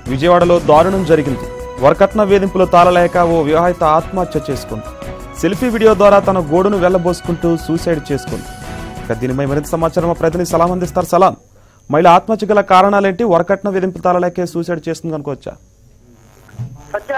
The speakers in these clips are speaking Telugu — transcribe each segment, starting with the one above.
విజయవాడలో దారుణం జరిగింది వరకట్న వేధింపులు తాళలేక ఓ వివాహిత ఆత్మహత్య చేసుకుంది సెల్ఫీ వీడియో ద్వారా తన గోడును వెళ్లబోసుకుంటూ సూసైడ్ చేసుకుంది ఇక దీనిపై మరింత సమాచారం మా ప్రతినిధి సలాం అందిస్తారు సలాం మహిళ ఆత్మహత్య గల కారణాలేంటి వరకట్న వేధింపులు తాళలేకే సూసైడ్ చేస్తుంది అనుకోవచ్చా సత్య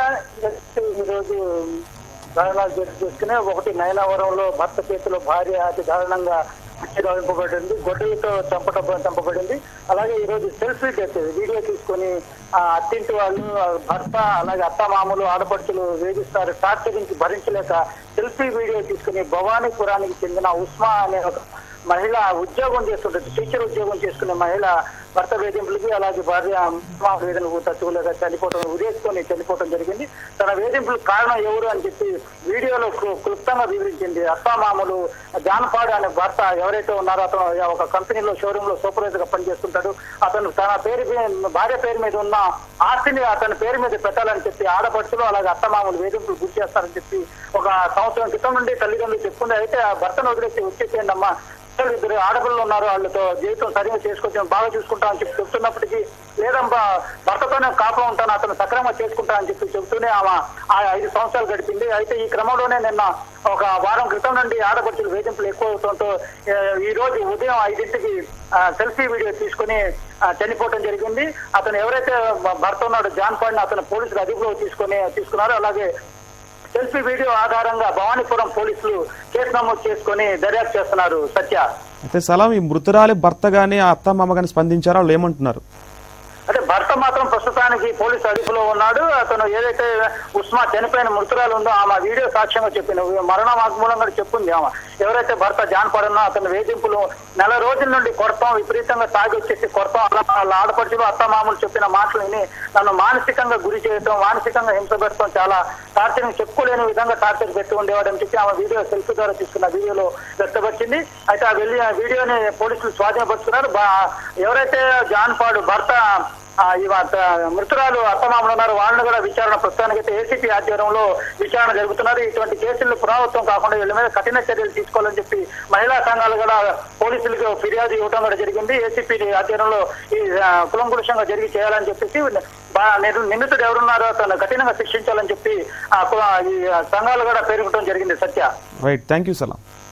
ఈరోజు దారుణాలు చోటు చేసుకుని ఒకటి నయనావరంలో భర్త చేతిలో భార్య అతి దారుణంగా హత్య గావింపబడింది గొడ్డలతో చంపట చంపబడింది అలాగే ఈ రోజు సెల్ఫీ డెత్ వీడియో తీసుకొని ఆ అత్తింటి వాళ్ళు ఆ భర్త అలాగే అత్తమామలు ఆడపడుచులు వేధిస్తారు టార్చరించి భరించలేక సెల్ఫీ వీడియో తీసుకుని భవానీపురానికి చెందిన ఉస్మా అనే ఒక మహిళ ఉద్యోగం చేస్తుంటుంది టీచర్ ఉద్యోగం చేసుకునే మహిళ భర్త వేధింపులకి అలాగే భార్య ఉస్మా వేదనకు తట్టుకోలేక చనిపోవడం ఉరేసుకొని చనిపోవడం జరిగింది తన వేధింపులకు కారణం ఎవరు అని చెప్పి వీడియోలో క్లు- క్లుప్తంగా వివరించింది అత్తామామలు జానపాడు అనే భర్త ఎవరైతే ఉన్నారో అతను ఒక కంపెనీలో షోరూమ్ లో సూపర్వైజర్ గా పనిచేస్తుంటాడు అతను తన పేరు మీ- భార్య పేరు మీద ఉన్న ఆస్తిని అతని పేరు మీద పెట్టాలని చెప్పి ఆడపడుచులు అలాగే అత్తమామలు వేధింపులు గురి చేస్తారని చెప్పి ఒక సంవత్సరం క్రితం నుండి తల్లిదండ్రులు చెప్పుకుంది అయితే ఆ భర్తను వదిలేసి వచ్చేసేయండి అమ్మా పిల్లలు ఇద్దరు ఆడపిల్లలు ఉన్నారు వాళ్ళతో జీవితం సరిగా చేసుకొచ్చి బాగా చూసుకుంటా అని చెప్పి చెప్తున్నప్పటికీ లేదమ్మా భర్తతోనే కాపురం ఉంటాను అతను సక్రమంగా చేసుకుంటా అని చెప్పి చెబుతూనే ఆమె ఆ ఐదు సంవత్సరాలు గడిపింది అయితే ఈ క్రమంలోనే నిన్న ఒక వారం క్రితం నుండి ఆడపడుచులు వేధింపులు ఎక్కువ అవడంతో ఆ, ఈ రోజు ఉదయం ఐదింటికి ఆ, సెల్ఫీ వీడియో తీసుకుని ఆ, చనిపోవడం జరిగింది అతను ఎవరైతే భర్త ఉన్నాడో జాన్ పాడిని అతను పోలీసులు అదుపులో తీసుకొని తీసుకున్నారో అలాగే సెల్ఫీ వీడియో ఆధారంగా భవానీపురం పోలీసులు కేసు నమోదు చేసుకొని దర్యాప్తు చేస్తున్నారు సత్య అయితే సలాం ఈ మృతురాలి భర్త గానీ ఆ అత్త మామ గానీ స్పందించారా వాళ్ళు ఏమంటున్నారు అంటే భర్త మాత్రం ప్రస్తుతానికి పోలీసు అదుపులో ఉన్నాడు అతను ఏదైతే ఉస్మా చనిపోయిన మృతురాలు ఉందో ఆమె వీడియో సాక్ష్యంగా చెప్పింది మరణ వాగ్మూలంగా చెప్పింది ఆమె ఎవరైతే భర్త జాన్ పడున్నా అతని వేధింపులు నెల రోజుల నుండి కొడతాం విపరీతంగా తాగి వచ్చేసి కొడతాం అలా వాళ్ళ ఆడపడుచులు అత్తమామలు చెప్పిన మాటలు విని నన్ను మానసికంగా గురి చేయటం మానసికంగా హింస పెట్టడం చాలా టార్చర్ చెప్పుకోలేని విధంగా టార్చర్ పెట్టి ఉండేవాడని చెప్పి ఆమె వీడియో సెల్ఫీ ద్వారా తీసుకున్న వీడియోలో వ్యక్తపరిచింది అయితే ఆ వెళ్ళి ఆ వీడియోని పోలీసులు స్వాధీనపరుచుకున్నారు బా- ఎవరైతే జాన్ పాడు భర్త ఆ, ఈ వార్త- మృతురాలు అత్తమామలు ఉన్నారు వాళ్ళని కూడా విచారణ ప్రస్తుతానికి అయితే ఏసీపీ ఆధ్వర్యంలో విచారణ జరుగుతున్నారు ఇటువంటి కేసులు పునరావృతం కాకుండా వీళ్ళ మీద కఠిన చర్యలు తీసుకోవాలని చెప్పి మహిళా సంఘాలు కూడా పోలీసులకు ఫిర్యాదు ఇవ్వడం కూడా జరిగింది ఏసీపీ ఆధ్వర్యంలో ఈ ఆ, కులంకులుషంగా జరిగి చేయాలని చెప్పేసి బా- నిరు- నిందితుడు ఎవరున్నారో తను కఠినంగా శిక్షించాలని చెప్పి ఆ కు- ఈ సంఘాలు కూడా పేర్కొనడం జరిగింది Satya right thank you Salam